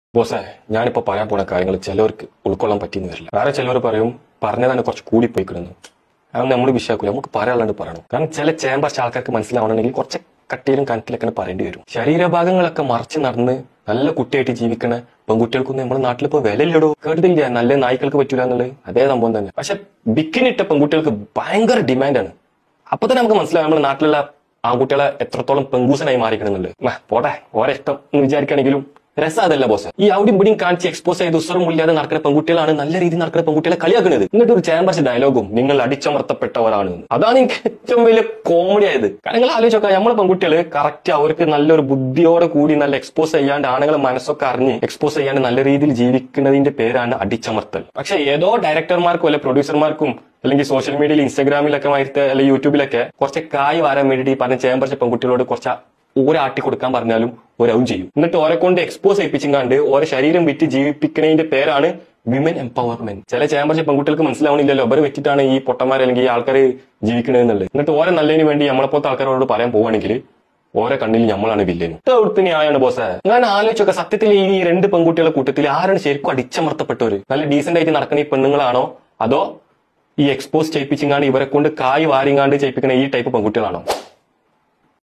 ബോസേ ഞാനിപ്പോ പറയാൻ പോണ കാര്യങ്ങൾ ചിലവർക്ക് ഉൾക്കൊള്ളാൻ പറ്റിയെന്ന് വരില്ല വേറെ ചിലവർ പറയും പറഞ്ഞതാണ് കുറച്ച് കൂടി പോയി കിടന്നു അതൊന്നും നമ്മൾ വിശ്വാക്കൂല നമുക്ക് പറയാനുള്ളത് പറയണം കാരണം ചില ചേമ്പർച്ച ആൾക്കാർക്ക് മനസ്സിലാവണമെങ്കിൽ കുറച്ച് കട്ടിയിലും കണക്കിലൊക്കെ പറയേണ്ടി വരും ശരീരഭാഗങ്ങളൊക്കെ മറച്ച് നടന്ന് നല്ല കുട്ടിയായിട്ട് ജീവിക്കണ പെൺകുട്ടികൾക്കൊന്നും നമ്മുടെ നാട്ടിൽ ഇപ്പൊ വിലയില്ലടോ കേട്ടിട്ടില്ല നല്ല നായ്ക്കൾക്ക് പറ്റൂല എന്നുള്ളത് അതേ സംഭവം തന്നെ പക്ഷെ ബിക്കിനിട്ട പെൺകുട്ടികൾക്ക് ഭയങ്കര ഡിമാൻഡാണ് അപ്പൊ തന്നെ നമുക്ക് മനസ്സിലാവും നമ്മുടെ നാട്ടിലുള്ള ആൺകുട്ടികളെ എത്രത്തോളം പെങ്കൂസനായി മാറിക്കണമെന്നുള്ളത് മ, പോട്ടെ ഓരോ ഇഷ്ടം എന്ന് വിചാരിക്കുകയാണെങ്കിലും രസം അതല്ല ബോസ് ഈ അവിടെയും ഇവിടെയും കാണിച്ച് എക്സ്പോസ് ചെയ്ത് ഉസറും ഇല്ലാതെ നടക്കുന്ന പെൺകുട്ടികളാണ് നല്ല രീതിയിൽ നടക്കുന്ന പെൺകുട്ടികളെ കളിയാക്കുന്നത് എന്നിട്ട് ഒരു ചേമ്പർച്ച് ഡയലോഗും നിങ്ങൾ അടിച്ചമർത്തപ്പെട്ടവരാണ് എന്ന്. അതാണ് എനിക്ക് ഏറ്റവും വലിയ കോമഡി ആയത് കാരണം നിങ്ങൾ ആലോചിച്ചോക്കാം നമ്മളെ പെൺകുട്ടികൾ കറക്റ്റ് അവർക്ക് നല്ലൊരു ബുദ്ധിയോടെ കൂടി നല്ല എക്സ്പോസ് ചെയ്യാണ്ട് ആണുങ്ങളെ മനസ്സൊക്കെ അറിഞ്ഞ് എക്സ്പോസ് ചെയ്യാണ്ട് നല്ല രീതിയിൽ ജീവിക്കുന്നതിന്റെ പേരാണ് അടിച്ചമർത്തൽ പക്ഷെ ഏതോ ഡയറക്ടർമാർക്കും അല്ലെ പ്രൊഡ്യൂസർമാർക്കും അല്ലെങ്കിൽ സോഷ്യൽ മീഡിയയിൽ ഇൻസ്റ്റാഗ്രാമിലൊക്കെ ആയിട്ട് അല്ലെങ്കിൽ യൂട്യൂബിലൊക്കെ കുറച്ച് കായ് വാരാൻ വേണ്ടിയിട്ട് ഈ പറഞ്ഞ ചേമ്പർച്ച പെൺകുട്ടികളോട് കുറച്ച് ഒരാട്ടി കൊടുക്കാൻ പറഞ്ഞാലും ഒരവും ചെയ്യും എന്നിട്ട് ഓരെ കൊണ്ട് എക്സ്പോസ് ചെയ്യിപ്പിച്ചിങ്ങാണ്ട് ഓരോ ശരീരം വിറ്റ് ജീവിപ്പിക്കുന്നതിന്റെ പേരാണ് വിമൻ എംപവർമെന്റ് ചില ചേമ്പർച്ച പെൺകുട്ടികൾക്ക് മനസ്സിലാവണില്ലല്ലോ അവർ വെച്ചിട്ടാണ് ഈ പൊട്ടന്മാർ അല്ലെങ്കിൽ ഈ ആൾക്കാർ ജീവിക്കണതെന്നുള്ളത് എന്നിട്ട് ഓരോ നല്ലതിന് വേണ്ടി നമ്മളെപ്പോലത്തെ ആൾക്കാരോട് പറയാൻ പോവുകയാണെങ്കിൽ ഓരോ കണ്ണിൽ നമ്മളാണ് വില്ലനും ഇവിടുത്തെ ന്യായമാണ് ബോസ് ഞാൻ ആലോചിച്ചൊക്കെ സത്യത്തിൽ ഈ രണ്ട് പെൺകുട്ടികളുടെ കൂട്ടത്തിൽ ആരാണ് ശരിക്കും അടിച്ചമർത്തപ്പെട്ടവര് നല്ല ഡീസന്റ് ആയിട്ട് നടക്കുന്ന ഈ പെണ്ണുങ്ങളാണോ അതോ ഈ എക്സ്പോസ് ചെയ്യിപ്പിച്ചിങ്ങാണ്ട് ഇവരെ കൊണ്ട് കായ് വാരിങ്ങാണ്ട് ചെയ്യിപ്പിക്കുന്ന ഈ ടൈപ്പ് പെൺകുട്ടികളാണോ